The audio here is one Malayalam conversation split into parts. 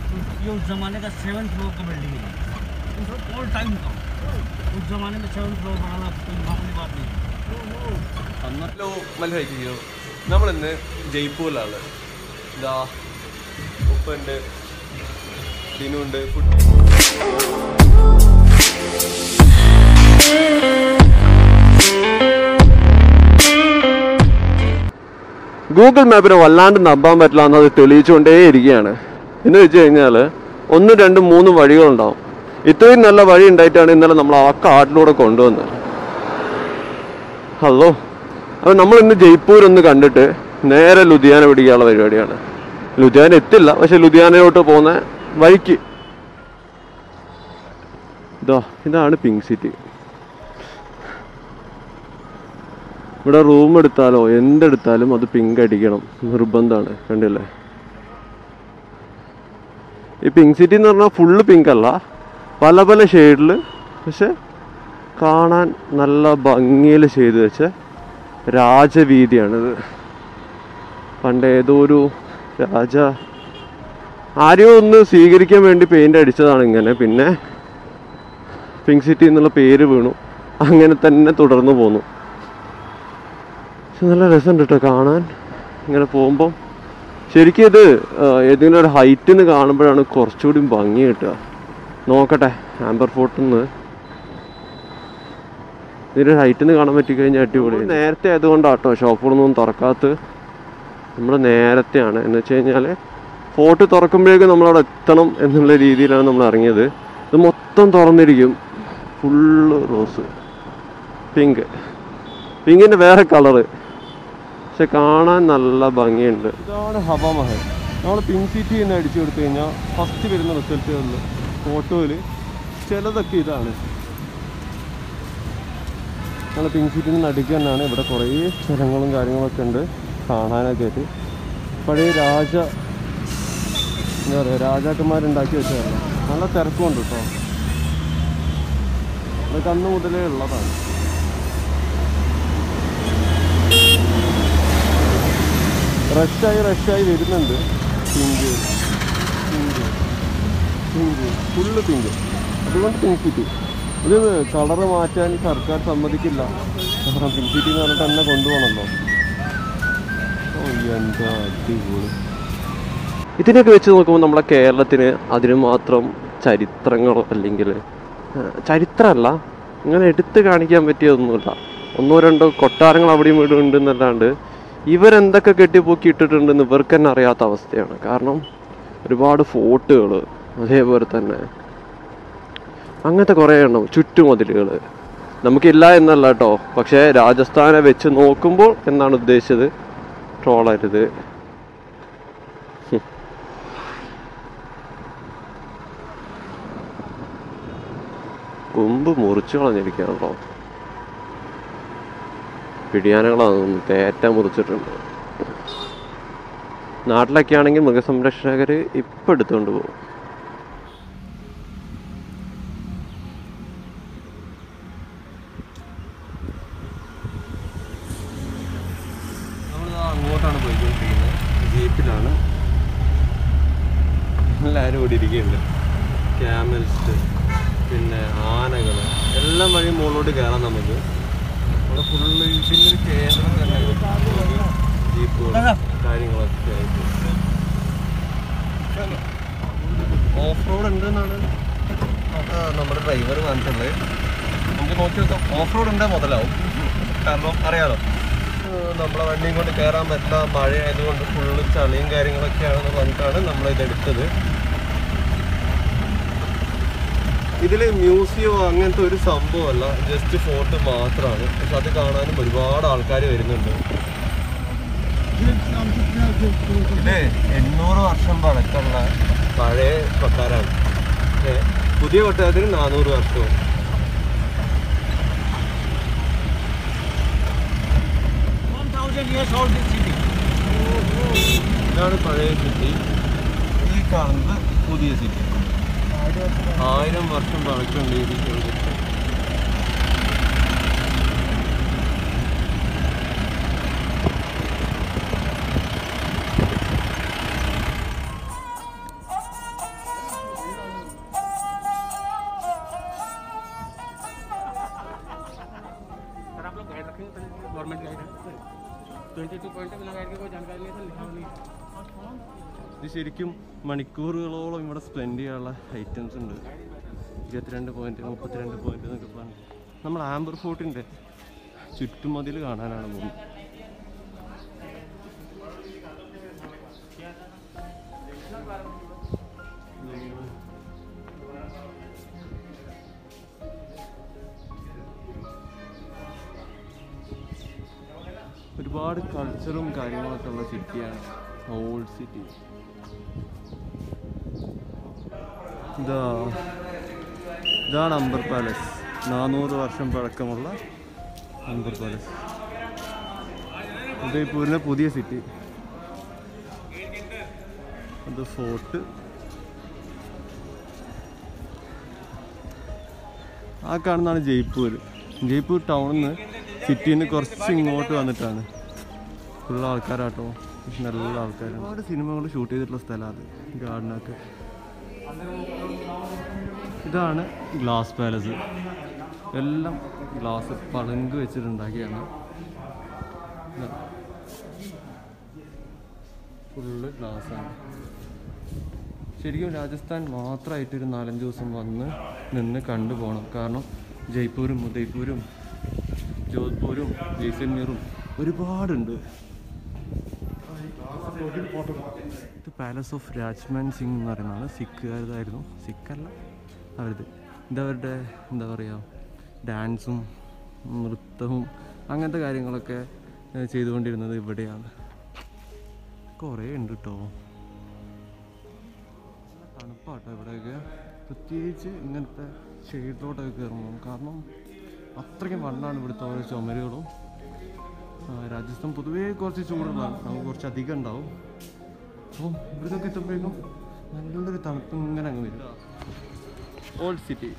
ये उस जमाने का सेवन फ्लोर का बिल्डिंग है ऑल टाइम का उस जमाने में सेवन फ्लोर बनाना कोई मामूली बात नहीं है ഹലോ മത്സരിക്കുകയോ നമ്മളിന്ന് ജയ്പൂരിലാണ് ഇതാ ഉപ്പുണ്ട് ദിനുണ്ട് ഫുഡ് ഗൂഗിൾ മാപ്പിനെ വല്ലാണ്ട് നമ്പാൻ പറ്റില്ല എന്നത് തെളിയിച്ചുകൊണ്ടേ ഇരിക്കുകയാണ് എന്ന് വെച്ച് കഴിഞ്ഞാൽ ഒന്നും രണ്ടും മൂന്നും വഴികളുണ്ടാവും ഇത്രയും നല്ല വഴി ഉണ്ടായിട്ടാണ് ഇന്നലെ നമ്മൾ ആ കാട്ടിലൂടെ കൊണ്ടുവന്നത് ഹലോ അപ്പോൾ നമ്മൾ ഇന്ന് ജയ്പൂർ ഒന്ന് കണ്ടിട്ട് നേരെ ലുധിയാന പിടിക്കാനുള്ള പരിപാടിയാണ് ലുധിയാന എത്തില്ല പക്ഷെ ലുധിയാനയിലോട്ട് പോകുന്ന വഴിക്ക് ഇതാ ഇതാണ് പിങ്ക് സിറ്റി ഇവിടെ റൂം എടുത്താലോ എന്തെടുത്താലും അത് പിങ്ക് അടിക്കണം നിർബന്ധമാണ് കണ്ടില്ലേ ഈ പിങ്ക് സിറ്റി എന്ന് പറഞ്ഞാൽ ഫുള്ള് പിങ്ക് അല്ല പല പല ഷെയ്ഡിൽ പക്ഷെ കാണാൻ നല്ല ഭംഗിയിൽ ചെയ്തു വെച്ച രാജവീതിയാണിത് പണ്ട് ഏതോ ഒരു രാജ ആരെയോ ഒന്ന് സ്വീകരിക്കാൻ വേണ്ടി പെയിന്റ് അടിച്ചതാണ് ഇങ്ങനെ പിന്നെ പിങ്ക് സിറ്റി എന്നുള്ള പേര് വീണു അങ്ങനെ തന്നെ തുടർന്നു പോന്നു പക്ഷെ നല്ല രസമുണ്ട് കേട്ടോ കാണാൻ ഇങ്ങനെ പോകുമ്പം ശരിക്കും ഇത് ആ, ഏതെങ്കിലും ഒരു ഹൈറ്റിൽ നിന്ന് കാണുമ്പോഴാണ് കുറച്ചുകൂടി ഭംഗി കിട്ടുക നോക്കട്ടെ ആംബർ ഫോർട്ടിൽ നിന്ന് ഇതിന്റെ ഹൈറ്റിൽ നിന്ന് കാണാൻ പറ്റിക്കഴിഞ്ഞാൽ അടിപൊളി നേരത്തെ ആയതുകൊണ്ടാട്ടോ ഷോപ്പുകളൊന്നും തുറക്കാത്ത നമ്മൾ നേരത്തെയാണ് എന്ന് വെച്ച് കഴിഞ്ഞാൽ ഫോർട്ട് തുറക്കുമ്പോഴേക്കും നമ്മളവിടെ എത്തണം എന്നുള്ള രീതിയിലാണ് നമ്മൾ ഇറങ്ങിയത് ഇത് മൊത്തം തുറന്നിരിക്കും ഫുള്ള് റോസ് പിങ്ക് പിങ്കിൻ്റെ വേറെ കളറ് പക്ഷെ കാണാൻ നല്ല ഭംഗിയുണ്ട് ഇതാണ് ഹവാമഹൽ നമ്മൾ പിങ്ക് സിറ്റി എന്ന് അടിച്ചു കൊടുത്തു കഴിഞ്ഞാൽ ഫസ്റ്റ് വരുന്ന റിസൾട്ടുകളിൽ ഫോട്ടോയിൽ ചിലതൊക്കെ ഇതാണ് ഞങ്ങൾ പിങ്ക് സിറ്റിയിൽ നിന്ന് അടുക്ക് തന്നെയാണ് ഇവിടെ കുറേ സ്ഥലങ്ങളും കാര്യങ്ങളൊക്കെ ഉണ്ട് കാണാനൊക്കെ ആയിട്ട് പഴയ രാജ എന്താ പറയുക രാജാക്കന്മാരുണ്ടാക്കി വെച്ചതാണ് നല്ല തിരക്കുണ്ട് കേട്ടോ അതൊക്കെ അന്ന് മുതലേ ഉള്ളതാണ് റഷായി റഷായി വരുന്നുണ്ട് pink pink pink full pink അതുകൊണ്ട് പിങ്ക് സിറ്റി ഇത് കളറ് മാറ്റാൻ സർക്കാർ സമ്മതിക്കില്ല കാരണം പിങ്ക് സിറ്റി എന്ന് പറഞ്ഞിട്ട് തന്നെ കൊണ്ടുപോകണമല്ലോ ഓ എന്താ അടിപൊളി ഇതിനൊക്കെ വെച്ച് നോക്കുമ്പോൾ നമ്മളെ കേരളത്തിന് അതിന് മാത്രം ചരിത്രങ്ങളോ അല്ലെങ്കിൽ ചരിത്രമല്ല ഇങ്ങനെ എടുത്ത് കാണിക്കാൻ പറ്റിയതൊന്നുമില്ല ഒന്നോ രണ്ടോ കൊട്ടാരങ്ങൾ അവിടെയും ഇവിടെ ഉണ്ട് എന്നല്ലാണ്ട് ഇവരെന്തൊക്കെ കെട്ടിപ്പൊക്കി ഇട്ടിട്ടുണ്ടെന്ന് ഇവർക്ക് തന്നെ അറിയാത്ത അവസ്ഥയാണ് കാരണം ഒരുപാട് ഫോർട്ടുകൾ അതേപോലെ തന്നെ അങ്ങനത്തെ കുറേ എണ്ണം ചുറ്റുമതിലുകൾ നമുക്കില്ല എന്നല്ല കേട്ടോ പക്ഷേ രാജസ്ഥാനെ വെച്ച് നോക്കുമ്പോൾ എന്നാണ് ഉദ്ദേശിച്ചത് ട്രോളരുത് കൊമ്പ് മുറിച്ചു കളഞ്ഞിരിക്കുകയാണല്ലോ പിടിയാനകളാണ് തേറ്റ മുറിച്ചിട്ടുണ്ട് നാട്ടിലൊക്കെ ആണെങ്കിൽ മൃഗസംരക്ഷകർ ഇപ്പം എടുത്തുകൊണ്ട് പോകും നമ്മൾ അങ്ങോട്ടാണ് പോയിക്കൊണ്ടിരിക്കുന്നത് ജീപ്പിലാണ് എല്ലാവരും ഇവിടെ ഇരിക്കുന്നുണ്ട് ക്യാമൽസ് പിന്നെ ആനകൾ എല്ലാം വഴി മുകളിലോട്ട് കയറാം നമുക്ക് അവിടെ ഫുള്ള് പിന്നെ ഒരു കേന്ദ്രം തന്നെ ജീപ്പുകൾ കാര്യങ്ങളൊക്കെ ആയിട്ട് ഓഫ് റോഡ് ഉണ്ട് എന്നാണ് ആ, നമ്മുടെ ഡ്രൈവർ കാണിച്ചുള്ളത് നമുക്ക് നോക്കി നോക്കാം ഓഫ് റോഡ് ഉണ്ടേ മുതലാവും കാരണം അറിയാലോ ഏഹ് നമ്മളെ വണ്ടിയും കൊണ്ട് കയറാൻ പറ്റില്ല മഴ ആയതുകൊണ്ട് ഫുള്ള് ചളിയും കാര്യങ്ങളൊക്കെയാണെന്ന് പറഞ്ഞിട്ടാണ് നമ്മളിത് എടുത്തത് ഇതിൽ മ്യൂസിയോ അങ്ങനത്തെ ഒരു സംഭവമല്ല ജസ്റ്റ് ഫോർട്ട് മാത്രമാണ് പക്ഷെ അത് കാണാനും ഒരുപാട് ആൾക്കാർ വരുന്നുണ്ട് ഇത് എണ്ണൂറ് വർഷം പഴക്കമുള്ള പഴയ കൊട്ടാരാണ് ഏ, പുതിയ കൊട്ടാരത്തിന് നാനൂറ് വർഷവും One thousand years old this city. ഇതാണ് പഴയ സിറ്റി ഈ കാണുന്നത് പുതിയ സിറ്റി ആയിരം വർഷം പഴക്കമുണ്ട് ഈ സിറ്റി गवर्नमेंट गाइड है ट्वेंटी टू पॉइंट बिना गाइड की कोई जानकारी नहीं था लिखा हुआ नहीं ഇത് ശരിക്കും മണിക്കൂറുകളോളം ഇവിടെ സ്പെൻഡ് ചെയ്യാനുള്ള ഐറ്റംസ് ഉണ്ട് ഇരുപത്തിരണ്ട് പോയിന്റ് മുപ്പത്തിരണ്ട് പോയിന്റ് എന്നൊക്കെ പറഞ്ഞു നമ്മൾ ആംബർ ഫോർട്ടിൻ്റെ ചുറ്റുമതിൽ കാണാനാണ് പോകുന്നത് ഒരുപാട് കൾച്ചറും കാര്യങ്ങളൊക്കെ ഉള്ള സിറ്റിയാണ് ഓൾഡ് സിറ്റി ഇതാ ഇതാണ് അംബർ പാലസ് നാനൂറ് വർഷം പഴക്കമുള്ള അംബർ പാലസ് ഉദയ്പൂരിലെ പുതിയ സിറ്റി അത് ഫോർട്ട് ആ കാണുന്നതാണ് ജയ്പൂർ ജയ്പൂർ ടൗണിൽ നിന്ന് സിറ്റിയിൽ നിന്ന് കുറച്ച് ഇങ്ങോട്ട് വന്നിട്ടാണ് ഫുൾ ആൾക്കാരാട്ടോ നല്ല ആൾക്കാരാണ് ഒരുപാട് സിനിമകൾ ഷൂട്ട് ചെയ്തിട്ടുള്ള സ്ഥലമാണ് അത് ഗാർഡനൊക്കെ ഇതാണ് ഗ്ലാസ് പാലസ് എല്ലാം ഗ്ലാസ് പളുങ്ക് വെച്ചിട്ടുണ്ടാക്കിയാണ് ഫുള്ള് ഗ്ലാസ്സാണ് ശരിക്കും രാജസ്ഥാൻ മാത്രമായിട്ട് ഒരു നാലഞ്ച് ദിവസം വന്ന് നിന്ന് കണ്ടു പോകണം കാരണം ജയ്പൂരും ഉദയ്പൂരും ജോധ്പൂരും ജയ്സൽമീറും ഒരുപാടുണ്ട് ഇത് പാലസ് ഓഫ് രാജ്മാൻ സിംഗ് എന്ന് പറയുന്നതാണ് സിഖുകാരതായിരുന്നു സിഖല്ല അവരത് ഇതവരുടെ എന്താ പറയുക ഡാൻസും നൃത്തവും അങ്ങനത്തെ കാര്യങ്ങളൊക്കെ ഏഹ്, ചെയ്തുകൊണ്ടിരുന്നത് ഇവിടെയാണ് കുറേ ഉണ്ട് കേട്ടോ തണുപ്പാട്ടോ ഇവിടെയൊക്കെ പ്രത്യേകിച്ച് ഇങ്ങനത്തെ ഷെയ്ഡിലോട്ടൊക്കെ കയറുമ്പോൾ കാരണം അത്രയ്ക്കും വണ്ണാണ് ഇവിടുത്തെ ഓരോ ചുമരുകളും ആ, രാജസ്ഥാൻ പൊതുവേ കുറച്ച് ചൂടുള്ളതാണ് നമുക്ക് കുറച്ച് അധികം ഉണ്ടാവും അപ്പം ഇവിടേക്കൊക്കെ എത്തുമ്പോഴേക്കും നല്ലൊരു തണുപ്പ് ഇങ്ങനെ അങ്ങ് വരും ഓൾഡ് സിറ്റി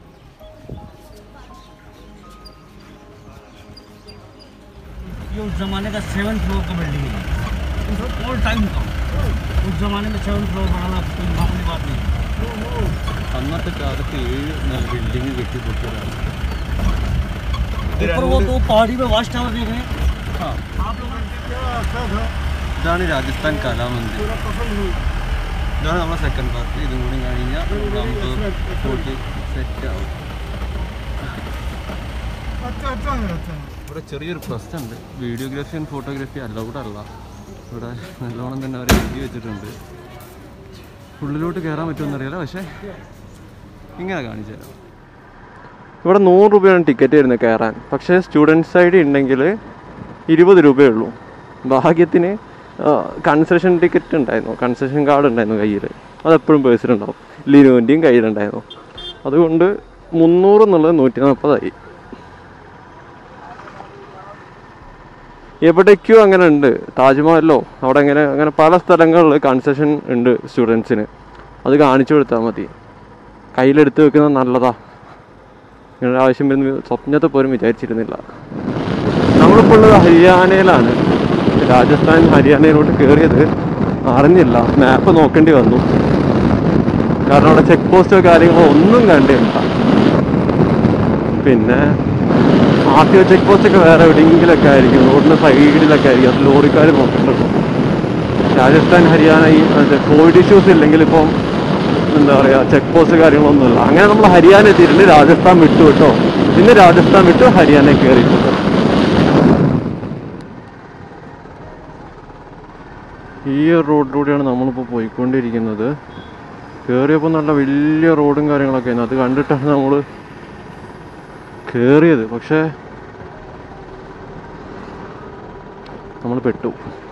ये उस जमाने का सेवन फ्लोर का बिल्डिंग है ओल्ड टाइम का उस जमाने में सेवन फ्लोर बनाना कोई मामूली बात नहीं है അന്നത്തെ കാലത്ത് ഏഴ് നില ബിൽഡിങ് കെട്ടിപ്പൊട്ടിയതാണ് ऊपर वो दो पहाड़ी में वॉच टावर देख रहे हैं हाँ आप लोगों ने ഇതാണ് രാജസ്ഥാൻ കലാമന്ദിർ ഇതാണ് നമ്മുടെ സെക്കൻഡ് പാർട്ട് ഇതും കൂടി കഴിഞ്ഞാൽ നമുക്ക് ഫോർട്ട് സെറ്റ് ആവും ഇവിടെ ചെറിയൊരു പ്രശ്നമുണ്ട് വീഡിയോഗ്രാഫി ആൻഡ് ഫോട്ടോഗ്രാഫി അലൗഡ് അല്ല ഇവിടെ നല്ലോണം തന്നെ അവർ എഴുതി വെച്ചിട്ടുണ്ട് ഉള്ളിലോട്ട് കയറാൻ പറ്റുമെന്നറിയില്ല പക്ഷേ ഇങ്ങനെ കാണിച്ചു തരാം ഇവിടെ നൂറ് രൂപയാണ് ടിക്കറ്റ് വരുന്നത് കയറാൻ പക്ഷേ സ്റ്റുഡൻസ് ഐ ഉണ്ടെങ്കിൽ ഇരുപത് രൂപയേ ഉള്ളൂ ഭാഗ്യത്തിന് കൺസെഷൻ ടിക്കറ്റ് ഉണ്ടായിരുന്നു കൺസെഷൻ കാർഡ് ഉണ്ടായിരുന്നു കയ്യിൽ അതെപ്പോഴും പേഴ്സിലുണ്ടാവും ലിനുവിൻ്റെയും കയ്യിലുണ്ടായിരുന്നു അതുകൊണ്ട് മുന്നൂറ് എന്നുള്ളത് നൂറ്റി നാൽപ്പതായി എവിടേക്കോ അങ്ങനെ ഉണ്ട് താജ്മഹലോ അവിടെ അങ്ങനെ അങ്ങനെ പല സ്ഥലങ്ങളിൽ കൺസെഷൻ ഉണ്ട് സ്റ്റുഡൻസിന് അത് കാണിച്ചു കൊടുത്താൽ മതി കയ്യിലെടുത്ത് വെക്കുന്നത് നല്ലതാ ഇങ്ങനെ ഒരു ആവശ്യം വരുന്ന സ്വപ്നത്തെ പോലും വിചാരിച്ചിരുന്നില്ല നമ്മളിപ്പോൾ ഉള്ളത് ഹരിയാനയിലാണ് രാജസ്ഥാൻ ഹരിയാനയിലോട്ട് കയറിയത് അറിഞ്ഞില്ല മാപ്പ് നോക്കേണ്ടി വന്നു കാരണം അവിടെ ചെക്ക് പോസ്റ്റോ കാര്യങ്ങളോ ഒന്നും കണ്ടില്ല പിന്നെ R T O check post ഒക്കെ വേറെ എവിടെയെങ്കിലൊക്കെ ആയിരിക്കും റോഡിൻ്റെ സൈഡിലൊക്കെ ആയിരിക്കും അത് ലോറിക്കാർ നോക്കിയിട്ടുള്ളൂ രാജസ്ഥാൻ ഹരിയാന ഈ മറ്റേ കോവിഡ് ഇഷ്യൂസ് ഇല്ലെങ്കിൽ ഇപ്പം എന്താ പറയുക ചെക്ക് പോസ്റ്റ് കാര്യങ്ങളൊന്നുമില്ല അങ്ങനെ നമ്മൾ ഹരിയാന എത്തിയിട്ടുണ്ട് രാജസ്ഥാൻ വിട്ടു കേട്ടോ പിന്നെ രാജസ്ഥാൻ വിട്ടു ഹരിയാന കയറിയിട്ടുണ്ട് ഈ ഒരു റോഡിലൂടെയാണ് നമ്മളിപ്പോൾ പോയിക്കൊണ്ടിരിക്കുന്നത് കയറിയപ്പോൾ നല്ല വലിയ റോഡും കാര്യങ്ങളൊക്കെ ആയിരുന്നു അത് കണ്ടിട്ടാണ് നമ്മൾ കയറിയത് പക്ഷേ നമ്മൾ പെട്ടു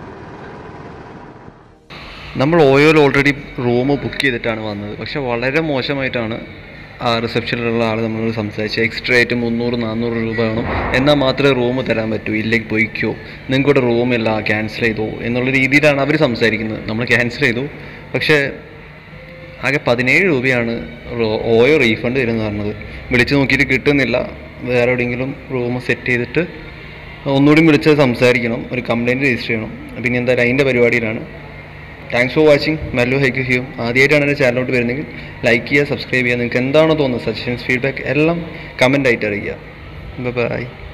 നമ്മൾ ഓയോയിൽ ഓൾറെഡി റൂം ബുക്ക് ചെയ്തിട്ടാണ് വന്നത് പക്ഷെ വളരെ മോശമായിട്ടാണ് ആ റിസപ്ഷനിലുള്ള ആൾ നമ്മളോട് സംസാരിച്ചത് എക്സ്ട്രാ ആയിട്ട് മുന്നൂറ് നാനൂറ് രൂപ വേണം എന്നാൽ മാത്രമേ റൂം തരാൻ പറ്റൂ ഇല്ലെങ്കിൽ പോയിക്കോ നിങ്ങൾക്കിവിടെ റൂമില്ല ക്യാൻസൽ ചെയ്തോ എന്നുള്ള രീതിയിലാണ് അവർ സംസാരിക്കുന്നത് നമ്മൾ ക്യാൻസൽ ചെയ്തു പക്ഷേ ആകെ പതിനേഴ് രൂപയാണ് റോ- ഓയോ റീഫണ്ട് വരുമെന്ന് പറഞ്ഞത് വിളിച്ച് നോക്കിയിട്ട് കിട്ടുന്നില്ല വേറെ എവിടെയെങ്കിലും റൂം സെറ്റ് ചെയ്തിട്ട് ഒന്നുകൂടി വിളിച്ച് സംസാരിക്കണം ഒരു കംപ്ലയിൻറ്റ് രജിസ്റ്റർ ചെയ്യണം പിന്നെ എന്തായാലും അതിൻ്റെ പരിപാടിയിലാണ് താങ്ക്സ് ഫോർ വാച്ചിങ് മെല്ലു ഹൈക്ക് ഹ്യൂ ആദ്യമായിട്ടാണ് എൻ്റെ ചാനലോട്ട് വരുന്നെങ്കിൽ ലൈക്ക് ചെയ്യുക സബ്സ്ക്രൈബ് ചെയ്യുക നിങ്ങൾക്ക് എന്താണോ തോന്നുന്നത് സജഷൻസ് ഫീഡ്ബാക്ക് എല്ലാം കമൻ്റ് ആയിട്ട് അറിയിക്കുക ബൈ